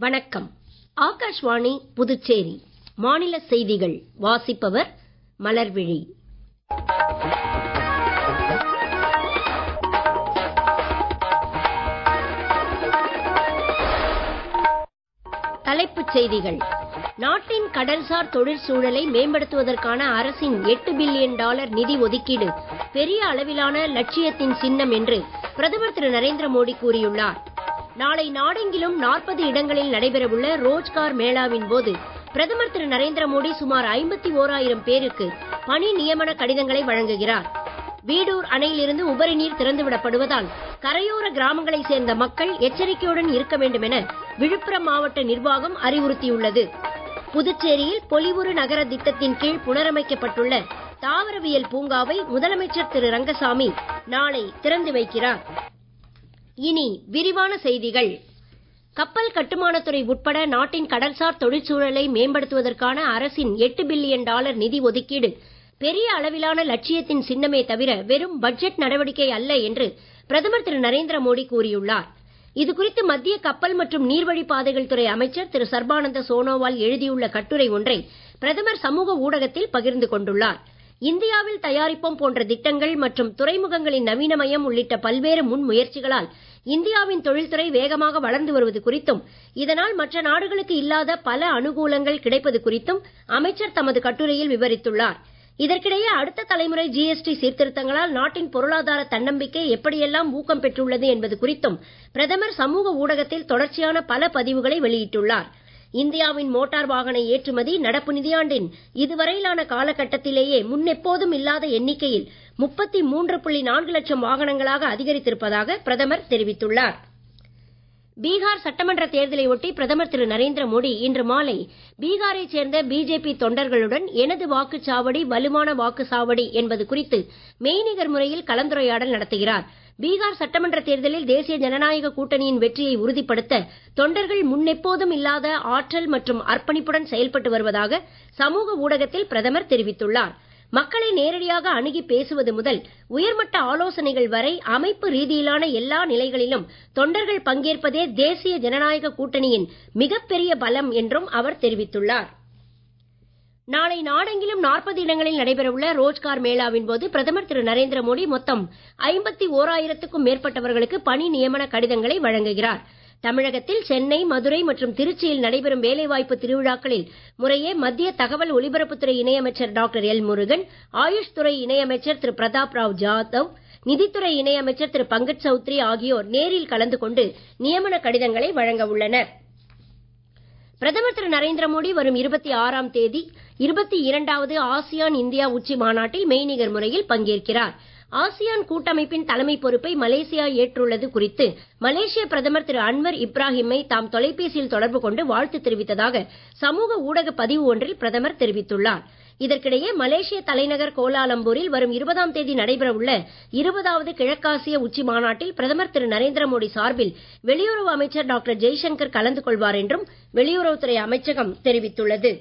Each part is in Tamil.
வணக்கம் ஆகாஷ்வாணி புதுச்சேரி மாநில செய்திகள் வாசிப்பவர் மலர்விழி தலைப்புச் செய்திகள் நாட்டின் கடல்சார் தொழிற்சூழலை மேம்படுத்துவதற்கான அரசின் எட்டு பில்லியன் டாலர் நிதி ஒதுக்கீடு பெரிய அளவிலான லட்சியத்தின் சின்னம் என்று பிரதமர் திரு நரேந்திர மோடி கூறியுள்ளார் நாளை நாடெங்கிலும் நாற்பது இடங்களில் நடைபெறவுள்ள ரோஜ்கார் மேளாவின் போது பிரதமர் திரு நரேந்திர மோடி சுமார் ஐம்பத்தி ஓராயிரம் பேருக்கு பணி நியமன கடிதங்களை வழங்குகிறார் வீடூர் அணையிலிருந்து உபரி நீர் திறந்துவிடப்படுவதால் கரையோர கிராமங்களைச் சேர்ந்த மக்கள் எச்சரிக்கையுடன் இருக்க வேண்டும் என விழுப்புரம் மாவட்ட நிர்வாகம் அறிவுறுத்தியுள்ளது புதுச்சேரியில் பொலிவுறு நகர திட்டத்தின் கீழ் புனரமைக்கப்பட்டுள்ள தாவரவியல் பூங்காவை முதலமைச்சர் திரு ரங்கசாமி நாளை திறந்து வைக்கிறார் இனி விரிவான செய்திகள் கப்பல் கட்டுமானத்துறை உட்பட நாட்டின் கடல்சார் தொழிற்சூழலை மேம்படுத்துவதற்கான அரசின் எட்டு பில்லியன் டாலர் நிதி ஒதுக்கீடு பெரிய அளவிலான லட்சியத்தின் சின்னமே தவிர வெறும் பட்ஜெட் நடவடிக்கை அல்ல என்று பிரதமர் திரு நரேந்திர மோடி கூறியுள்ளார் இது குறித்து மத்திய கப்பல் மற்றும் நீர்வழி பாதைகள் துறை அமைச்சர் திரு சர்பானந்த சோனோவால் எழுதியுள்ள கட்டுரை ஒன்றை பிரதமர் சமூக ஊடகத்தில் பகிர்ந்து கொண்டுள்ளார் இந்தியாவில் தயாரிப்போம் போன்ற திட்டங்கள் மற்றும் துறைமுகங்களின் நவீனமயம் உள்ளிட்ட பல்வேறு முன் முயற்சிகளால் இந்தியாவின் தொழில்துறை வேகமாக வளர்ந்து வருவது குறித்தும் இதனால் மற்ற நாடுகளுக்கு இல்லாத பல அனுகூலங்கள் கிடைப்பது குறித்தும் அமைச்சர் தமது கட்டுரையில் விவரித்துள்ளார் இதற்கிடையே அடுத்த தலைமுறை ஜிஎஸ்டி சீர்திருத்தங்களால் நாட்டின் பொருளாதார தன்னம்பிக்கை எப்படியெல்லாம் ஊக்கம் பெற்றுள்ளது என்பது குறித்தும் பிரதமர் சமூக ஊடகத்தில் தொடர்ச்சியான பல பதிவுகளை வெளியிட்டுள்ளார் இந்தியாவின் மோட்டார் வாகன ஏற்றுமதி நடப்பு நிதியாண்டின் இதுவரையிலான காலகட்டத்திலேயே முன்னெப்போதும் இல்லாத எண்ணிக்கையில் முப்பத்தி மூன்று புள்ளி நான்கு லட்சம் வாகனங்களாக அதிகரித்திருப்பதாக பிரதமர் தெரிவித்துள்ளார் பீகார் சட்டமன்ற தேர்தலை ஒட்டி பிரதமர் திரு நரேந்திர மோடி இன்று மாலை பீகாரைச் சேர்ந்த பிஜேபி தொண்டர்களுடன் எனது வாக்குச்சாவடி வலுவான வாக்குச்சாவடி என்பது குறித்து மெய்நிகர் முறையில் கலந்துரையாடல் நடத்துகிறார் பீகார் சட்டமன்ற தேர்தலில் தேசிய ஜனநாயக கூட்டணியின் வெற்றியை உறுதிப்படுத்த தொண்டர்கள் முன்னெப்போதும் இல்லாத ஆற்றல் மற்றும் அர்ப்பணிப்புடன் செயல்பட்டு வருவதாக சமூக ஊடகத்தில் பிரதமர் தெரிவித்துள்ளார் மக்களை நேரடியாக அணுகி பேசுவது முதல் உயர்மட்ட ஆலோசனைகள் வரை அமைப்பு ரீதியிலான எல்லா நிலைகளிலும் தொண்டர்கள் பங்கேற்பதே தேசிய ஜனநாயக கூட்டணியின் மிகப்பெரிய பலம் என்றும் அவர் தெரிவித்துள்ளார் நாளை நாடெங்கிலும் நாற்பது இடங்களில் நடைபெறவுள்ள ரோஜ்கார் மேளாவின் போது பிரதமர் திரு நரேந்திர மோடி மொத்தம் ஐம்பத்தி ஓராயிரத்துக்கும் மேற்பட்டவர்களுக்கு பணி நியமன கடிதங்களை வழங்குகிறார் தமிழகத்தில் சென்னை மதுரை மற்றும் திருச்சியில் நடைபெறும் வேலைவாய்ப்பு திருவிழாக்களில் முறையே மத்திய தகவல் ஒலிபரப்புத்துறை இணையமைச்சர் டாக்டர் எல் முருகன் ஆயுஷ் துறை இணையமைச்சர் திரு பிரதாப் ராவ் ஜாதவ் நிதித்துறை இணையமைச்சர் திரு பங்கஜ் சௌத்ரி ஆகியோர் நேரில் கலந்து கொண்டு நியமன கடிதங்களை வழங்க உள்ளனர் பிரதமர் திரு நரேந்திர மோடி வரும் இருபத்தி ஆறாம் தேதி இருபத்தி இரண்டாவது ஆசியான் இந்தியா உச்சி மாநாட்டில் மெய்நிகர் முறையில் பங்கேற்கிறார் ஆசியான் கூட்டமைப்பின் தலைமை பொறுப்பை மலேசியா ஏற்றுள்ளது குறித்து மலேசிய பிரதமர் திரு அன்வர் இப்ராஹிமை தாம் தொலைபேசியில் தொடர்பு கொண்டு வாழ்த்து தெரிவித்ததாக சமூக ஊடக பதிவு ஒன்றில் பிரதமர் தெரிவித்துள்ளார் இதற்கிடையே மலேசிய தலைநகர் கோலாலம்பூரில் வரும் இருபதாம் தேதி நடைபெறவுள்ள இருபதாவது கிழக்காசிய உச்சி மாநாட்டில் பிரதமர் திரு நரேந்திர மோடி சார்பில் வெளியுறவு அமைச்சர் டாக்டர் ஜெய்சங்கர் கலந்து கொள்வார் என்றும் வெளியுறவுத்துறை அமைச்சகம் தெரிவித்துள்ளது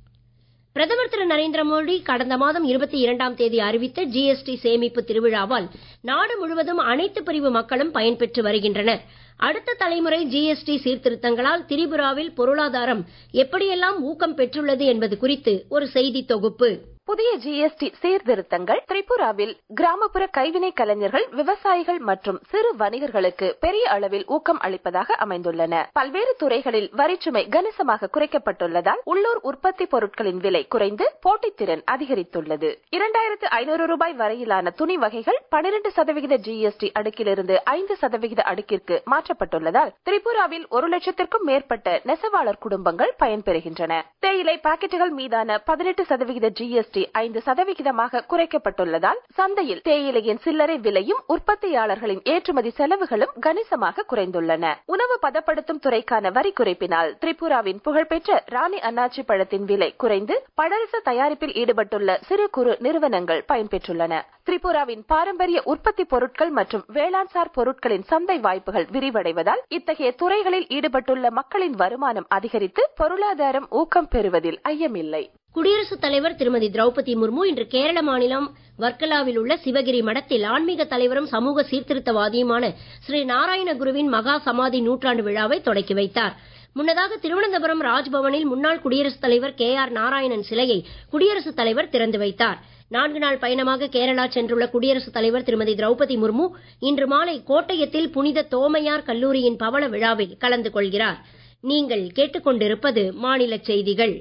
பிரதமர் திரு நரேந்திர மோடி கடந்த மாதம் இருபத்தி இரண்டாம் தேதி அறிவித்த ஜிஎஸ்டி சேமிப்பு திருவிழாவால் நாடு முழுவதும் அனைத்து பிரிவு மக்களும் பயன்பெற்று வருகின்றனர் அடுத்த தலைமுறை ஜிஎஸ்டி சீர்திருத்தங்களால் திரிபுராவில் பொருளாதாரம் எப்படியெல்லாம் ஊக்கம் பெற்றுள்ளது என்பது குறித்து ஒரு செய்தி தொகுப்பு புதிய ஜிஎஸ்டி சீர்திருத்தங்கள் திரிபுராவில் கிராமப்புற கைவினை கலைஞர்கள் விவசாயிகள் மற்றும் சிறு வணிகர்களுக்கு பெரிய அளவில் ஊக்கம் அளிப்பதாக அமைந்துள்ளன பல்வேறு துறைகளில் வரிச்சுமை கணிசமாக குறைக்கப்பட்டுள்ளதால் உள்ளூர் உற்பத்தி பொருட்களின் விலை குறைந்து போட்டித்திறன் அதிகரித்துள்ளது இரண்டாயிரத்து ஐநூறு ரூபாய் வரையிலான துணி வகைகள் பனிரெண்டு சதவிகித ஜிஎஸ்டி அடுக்கிலிருந்து ஐந்து சதவிகித அடுக்கிற்கு மாற்றப்பட்டுள்ளதால் திரிபுராவில் ஒரு லட்சத்திற்கும் மேற்பட்ட நெசவாளர் குடும்பங்கள் பயன்பெறுகின்றன தேயிலை பாக்கெட்டுகள் மீதான பதினெட்டு சதவிகித ஜிஎஸ்டி ஜிஎஸ்டி ஐந்து சதவிகிதமாக குறைக்கப்பட்டுள்ளதால் சந்தையில் தேயிலையின் சில்லறை விலையும் உற்பத்தியாளர்களின் ஏற்றுமதி செலவுகளும் கணிசமாக குறைந்துள்ளன உணவு பதப்படுத்தும் துறைக்கான வரி குறைப்பினால் திரிபுராவின் புகழ்பெற்ற ராணி அன்னாச்சி பழத்தின் விலை குறைந்து பழரச தயாரிப்பில் ஈடுபட்டுள்ள சிறு குறு நிறுவனங்கள் பயன்பெற்றுள்ளன திரிபுராவின் பாரம்பரிய உற்பத்தி பொருட்கள் மற்றும் வேளாண்சார் பொருட்களின் சந்தை வாய்ப்புகள் விரிவடைவதால் இத்தகைய துறைகளில் ஈடுபட்டுள்ள மக்களின் வருமானம் அதிகரித்து பொருளாதாரம் ஊக்கம் பெறுவதில் ஐயமில்லை குடியரசுத் தலைவர் திருமதி திரௌபதி முர்மு இன்று கேரள மாநிலம் வர்க்கலாவில் உள்ள சிவகிரி மடத்தில் ஆன்மீக தலைவரும் சமூக சீர்திருத்தவாதியுமான ஸ்ரீ நாராயண குருவின் மகா சமாதி நூற்றாண்டு விழாவை தொடக்கி வைத்தார் முன்னதாக திருவனந்தபுரம் ராஜ்பவனில் முன்னாள் குடியரசுத் தலைவர் கே ஆர் நாராயணன் சிலையை குடியரசுத் தலைவர் திறந்து வைத்தார் நான்கு நாள் பயணமாக கேரளா சென்றுள்ள குடியரசுத் தலைவர் திருமதி திரௌபதி முர்மு இன்று மாலை கோட்டயத்தில் புனித தோமையார் கல்லூரியின் பவள விழாவில் கலந்து கொள்கிறார் நீங்கள் கேட்டுக்கொண்டிருப்பது மாநில செய்திகள்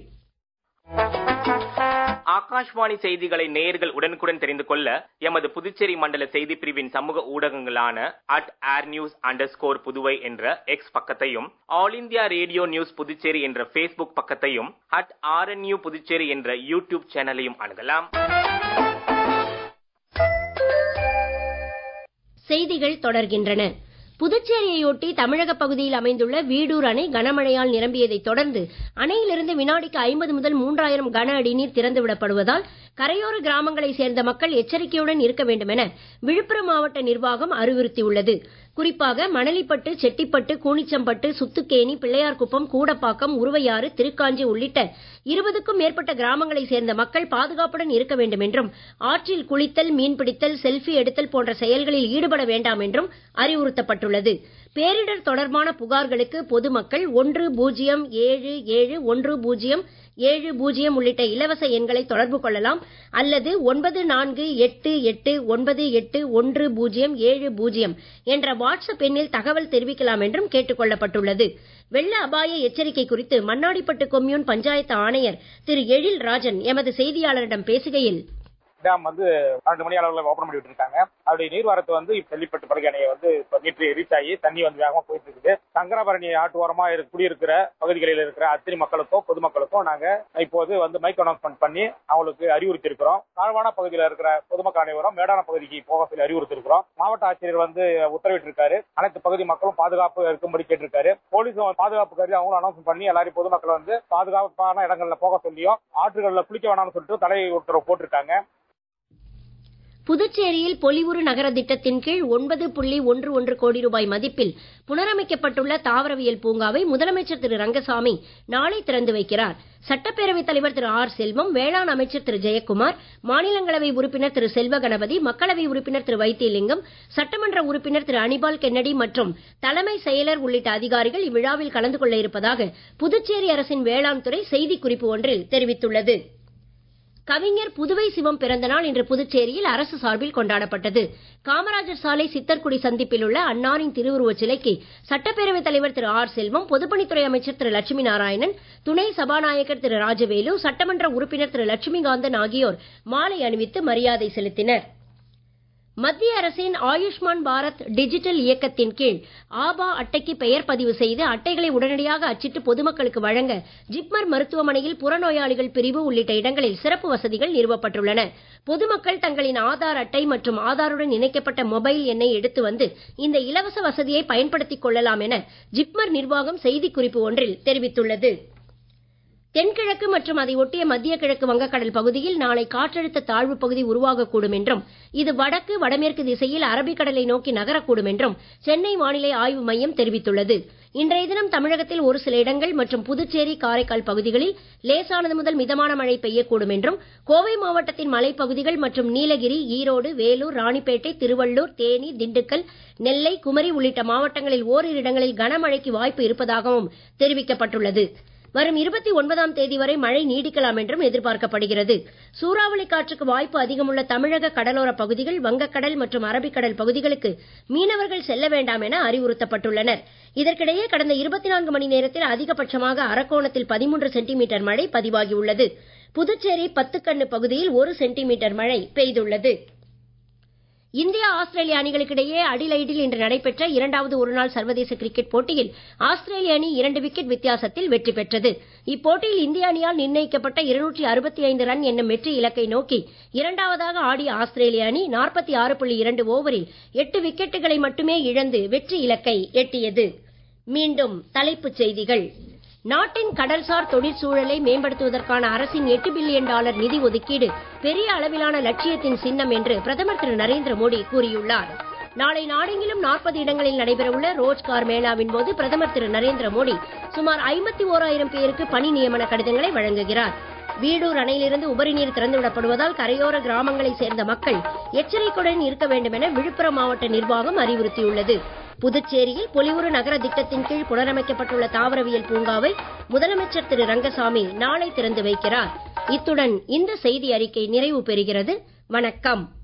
ஆகாஷ்வாணி செய்திகளை நேயர்கள் உடனுக்குடன் தெரிந்து கொள்ள எமது புதுச்சேரி மண்டல செய்தி பிரிவின் சமூக ஊடகங்களான at air news underscore Puduvai என்ற எக்ஸ் பக்கத்தையும் all India radio news Puducherry என்ற பேஸ்புக் பக்கத்தையும் அட் ஆர்என்யூ புதுச்சேரி என்ற யூடியூப் சேனலையும் அணுகலாம் செய்திகள் தொடர்கின்றன புதுச்சேரியையொட்டி தமிழக பகுதியில் அமைந்துள்ள வீடூர் அணை கனமழையால் நிரம்பியதைத் தொடர்ந்து அணையிலிருந்து வினாடிக்கு ஐம்பது முதல் மூன்றாயிரம் கன அடி நீர் திறந்துவிடப்படுவதால் கரையோர கிராமங்களைச் சேர்ந்த மக்கள் எச்சரிக்கையுடன் இருக்க வேண்டும் என விழுப்புரம் மாவட்ட நிர்வாகம் அறிவுறுத்தியுள்ளது குறிப்பாக மணலிப்பட்டு செட்டிப்பட்டு கூனிச்சம்பட்டு சுத்துக்கேணி பிள்ளையார்குப்பம் கூடப்பாக்கம் உருவையாறு திருக்காஞ்சி உள்ளிட்ட இருபதுக்கும் மேற்பட்ட கிராமங்களைச் சேர்ந்த மக்கள் பாதுகாப்புடன் இருக்க வேண்டும் என்றும் ஆற்றில் குளித்தல் மீன்பிடித்தல் செல்ஃபி எடுத்தல் போன்ற செயல்களில் ஈடுபட வேண்டாம் என்றும் அறிவுறுத்தப்பட்டுள்ளது பேரிடர் தொடர்பான புகார்களுக்கு பொதுமக்கள் ஒன்று பூஜ்ஜியம் ஏழு ஏழு ஒன்று பூஜ்ஜியம் ஏழு பூஜ்ஜியம் உள்ளிட்ட இலவச எண்களை தொடர்பு கொள்ளலாம் அல்லது ஒன்பது நான்கு எட்டு எட்டு ஒன்பது எட்டு ஒன்று பூஜ்ஜியம் ஏழு பூஜ்ஜியம் என்ற வாட்ஸ்அப் எண்ணில் தகவல் தெரிவிக்கலாம் என்றும் கேட்டுக் கொள்ளப்பட்டுள்ளது வெள்ள அபாய எச்சரிக்கை குறித்து மண்ணாடிப்பட்டு கொம்யூன் பஞ்சாயத்து ஆணையர் திரு எழில் ராஜன் எமது செய்தியாளரிடம் பேசுகையில் டேம் வந்து பன்னெண்டு மணி அளவில் ஓப்பன் பண்ணி விட்டுருக்காங்க அப்படி நீர்வரத்து வந்து செல்லிப்பட்டு படுகை அணையை வந்து இப்போ நேற்று ரீச் ஆகி தண்ணி வந்து வேகமாக போயிட்டு இருக்குது சங்கராபரணி ஆட்டு ஓரமா இரு- குடியிருக்கிற பகுதிகளில் இருக்கிற அத்தனை மக்களுக்கும் பொதுமக்களுக்கும் நாங்க இப்போது வந்து மைக் அனௌன்ஸ்மெண்ட் பண்ணி அவங்களுக்கு அறிவுறுத்தி இருக்கிறோம் தாழ்வான பகுதியில் இருக்கிற பொதுமக்கள் அனைவரும் மேடான பகுதிக்கு போக சொல்லி அறிவுறுத்தி இருக்கிறோம் மாவட்ட ஆட்சியர் வந்து உத்தரவிட்டிருக்காரு அனைத்து பகுதி மக்களும் பாதுகாப்பு இருக்கும்படி கேட்டிருக்காரு போலீஸும் பாதுகாப்பு கருதி அவங்களும் அனௌன்ஸ் பண்ணி எல்லாரையும் பொதுமக்களை வந்து பாதுகாப்பான இடங்கள்ல போக சொல்லியும் ஆற்றுகளில் குளிக்க வேணாம்னு சொல்லிட்டு தடை உத்தரவு போட்டிருக்காங்க புதுச்சேரியில் பொலிவுறு நகர திட்டத்தின் கீழ் ஒன்பது புள்ளி ஒன்று ஒன்று கோடி ரூபாய் மதிப்பில் புனரமைக்கப்பட்டுள்ள தாவரவியல் பூங்காவை முதலமைச்சர் திரு ரங்கசாமி நாளை திறந்து வைக்கிறார் சட்டப்பேரவைத் தலைவர் திரு ஆர் செல்வம் வேளாண் அமைச்சர் திரு ஜெயக்குமார் மாநிலங்களவை உறுப்பினர் திரு செல்வ கணபதி மக்களவை உறுப்பினர் திரு வைத்தியலிங்கம் சட்டமன்ற உறுப்பினர் திரு அனிபால் கென்னடி மற்றும் தலைமை செயலர் உள்ளிட்ட அதிகாரிகள் இவ்விழாவில் கலந்து கொள்ள இருப்பதாக புதுச்சேரி அரசின் வேளாண் துறை செய்திக்குறிப்பு ஒன்றில் தெரிவித்துள்ளது கவிஞர் புதுவை சிவம் பிறந்த நாள் இன்று புதுச்சேரியில் அரசு சார்பில் கொண்டாடப்பட்டது காமராஜர் சாலை சித்தர்குடி சந்திப்பில் உள்ள அன்னாரின் திருவுருவச் சிலைக்கு சட்டப்பேரவைத் தலைவர் திரு ஆர் செல்வம் பொதுப்பணித்துறை அமைச்சர் திரு லட்சுமி நாராயணன் துணை சபாநாயகர் திரு ராஜவேலு சட்டமன்ற உறுப்பினர் திரு லட்சுமிகாந்தன் ஆகியோர் மாலை அணிவித்து மரியாதை செலுத்தினர் மத்திய அரசின் ஆயுஷ்மான் பாரத் டிஜிட்டல் இயக்கத்தின் கீழ் ஆபா அட்டைக்கு பெயர் பதிவு செய்து அட்டைகளை உடனடியாக அச்சிட்டு பொதுமக்களுக்கு வழங்க ஜிப்மர் மருத்துவமனையில் புறநோயாளிகள் பிரிவு உள்ளிட்ட இடங்களில் சிறப்பு வசதிகள் நிறுவப்பட்டுள்ளன பொதுமக்கள் தங்களின் ஆதார் அட்டை மற்றும் ஆதாருடன் இணைக்கப்பட்ட மொபைல் எண்ணை எடுத்து வந்து இந்த இலவச வசதியை பயன்படுத்திக் கொள்ளலாம் என ஜிப்மர் நிர்வாகம் செய்திக்குறிப்பு ஒன்றில் தெரிவித்துள்ளது தென்கிழக்கு மற்றும் அதை ஒட்டிய மத்திய கிழக்கு வங்கக்கடல் பகுதியில் நாளை காற்றழுத்த தாழ்வு பகுதி உருவாகக்கூடும் என்றும் இது வடக்கு வடமேற்கு திசையில் அரபிக்கடலை நோக்கி நகரக்கூடும் என்றும் சென்னை வானிலை ஆய்வு மையம் தெரிவித்துள்ளது இன்றைய தினம் தமிழகத்தில் ஒரு சில இடங்கள் மற்றும் புதுச்சேரி காரைக்கால் பகுதிகளில் லேசானது முதல் மிதமான மழை பெய்யக்கூடும் என்றும் கோவை மாவட்டத்தின் மலைப்பகுதிகள் மற்றும் நீலகிரி ஈரோடு வேலூர் ராணிப்பேட்டை திருவள்ளூர் தேனி திண்டுக்கல் நெல்லை குமரி உள்ளிட்ட மாவட்டங்களில் ஓரிரு இடங்களில் கனமழைக்கு வாய்ப்பு இருப்பதாகவும் தெரிவிக்கப்பட்டுள்ளது வரும் இருபத்தி ஒன்பதாம் தேதி வரை மழை நீடிக்கலாம் என்றும் எதிர்பார்க்கப்படுகிறது சூறாவளி காற்றுக்கு வாய்ப்பு அதிகமுள்ள தமிழக கடலோர பகுதிகள் வங்கக்கடல் மற்றும் அரபிக்கடல் பகுதிகளுக்கு மீனவர்கள் செல்ல வேண்டாம் என அறிவுறுத்தப்பட்டுள்ளனர் இதற்கிடையே கடந்த இருபத்தி நான்கு மணி நேரத்தில் அதிகபட்சமாக அரக்கோணத்தில் பதிமூன்று சென்டிமீட்டர் மழை பதிவாகியுள்ளது புதுச்சேரி பத்துக்கண்ணு பகுதியில் ஒரு சென்டிமீட்டர் மழை பெய்துள்ளது இந்தியா ஆஸ்திரேலிய அணிகளுக்கிடையே அடிலைடில் இன்று நடைபெற்ற இரண்டாவது ஒருநாள் சர்வதேச கிரிக்கெட் போட்டியில் ஆஸ்திரேலிய அணி இரண்டு விக்கெட் வித்தியாசத்தில் வெற்றி பெற்றது இப்போட்டியில் இந்திய அணியால் நிர்ணயிக்கப்பட்ட இருநூற்றி அறுபத்தி ஐந்து ரன் என்னும் வெற்றி இலக்கை நோக்கி இரண்டாவதாக ஆடிய ஆஸ்திரேலிய அணி நாற்பத்தி ஆறு புள்ளி இரண்டு ஓவரில் எட்டு விக்கெட்டுகளை மட்டுமே இழந்து வெற்றி இலக்கை எட்டியது மீண்டும் தலைப்புச் செய்திகள் நாட்டின் கடல்சார் தொழிற்சூழலை மேம்படுத்துவதற்கான அரசின் எட்டு பில்லியன் டாலர் நிதி ஒதுக்கீடு பெரிய அளவிலான லட்சியத்தின் சின்னம் என்று பிரதமர் திரு நரேந்திர மோடி கூறியுள்ளார் நாளை நாடெங்கிலும் நாற்பது இடங்களில் நடைபெறவுள்ள ரோஜ்கார் மேளாவின் போது பிரதமர் திரு நரேந்திர மோடி சுமார் ஐம்பத்தி ஓராயிரம் பேருக்கு பணி நியமன கடிதங்களை வழங்குகிறார் வீடூர் அணையிலிருந்து உபரி நீர் திறந்துவிடப்படுவதால் கரையோர கிராமங்களைச் சேர்ந்த மக்கள் எச்சரிக்கையுடன் இருக்க வேண்டும் என விழுப்புரம் மாவட்ட நிர்வாகம் அறிவுறுத்தியுள்ளது புதுச்சேரியில் பொலிவுறு நகர திட்டத்தின் கீழ் புனரமைக்கப்பட்டுள்ள தாவரவியல் பூங்காவை முதலமைச்சர் திரு ரங்கசாமி நாளை திறந்து வைக்கிறார் இத்துடன் இந்த செய்தி அறிக்கை நிறைவு பெறுகிறது வணக்கம்